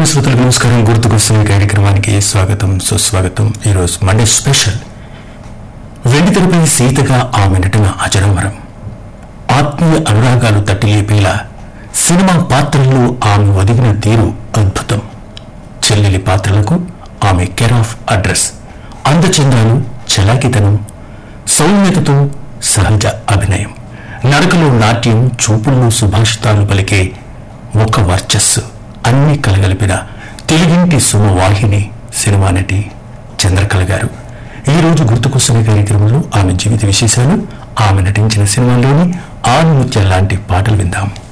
ప్రేమ శ్రోతలకు నమస్కారం గుర్తుకొస్తున్న కార్యక్రమానికి స్వాగతం సుస్వాగతం ఈరోజు మండే స్పెషల్ వెండి తెరపై సీతగా ఆమె నటన అజరమరం ఆత్మీయ అనురాగాలు తట్టిలేపేలా సినిమా పాత్రల్లో ఆమె ఒదిగిన తీరు అద్భుతం చెల్లెలి పాత్రలకు ఆమె కేర్ ఆఫ్ అడ్రస్ అందచందాలు చలాకితనం సౌమ్యతతో సహజ అభినయం నడకలో నాట్యం చూపుల్లో సుభాషితాలు పలికే ఒక వర్చస్సు అన్ని కలగలిపిన తెలుగింటి సుమవాహిని సినిమా నటి చంద్రకళ గారు ఈ రోజు గుర్తుకొస్తున్న కార్యక్రమంలో ఆమె జీవిత విశేషాలు ఆమె నటించిన సినిమాల్లోని ఆణిముత్యం లాంటి పాటలు విందాం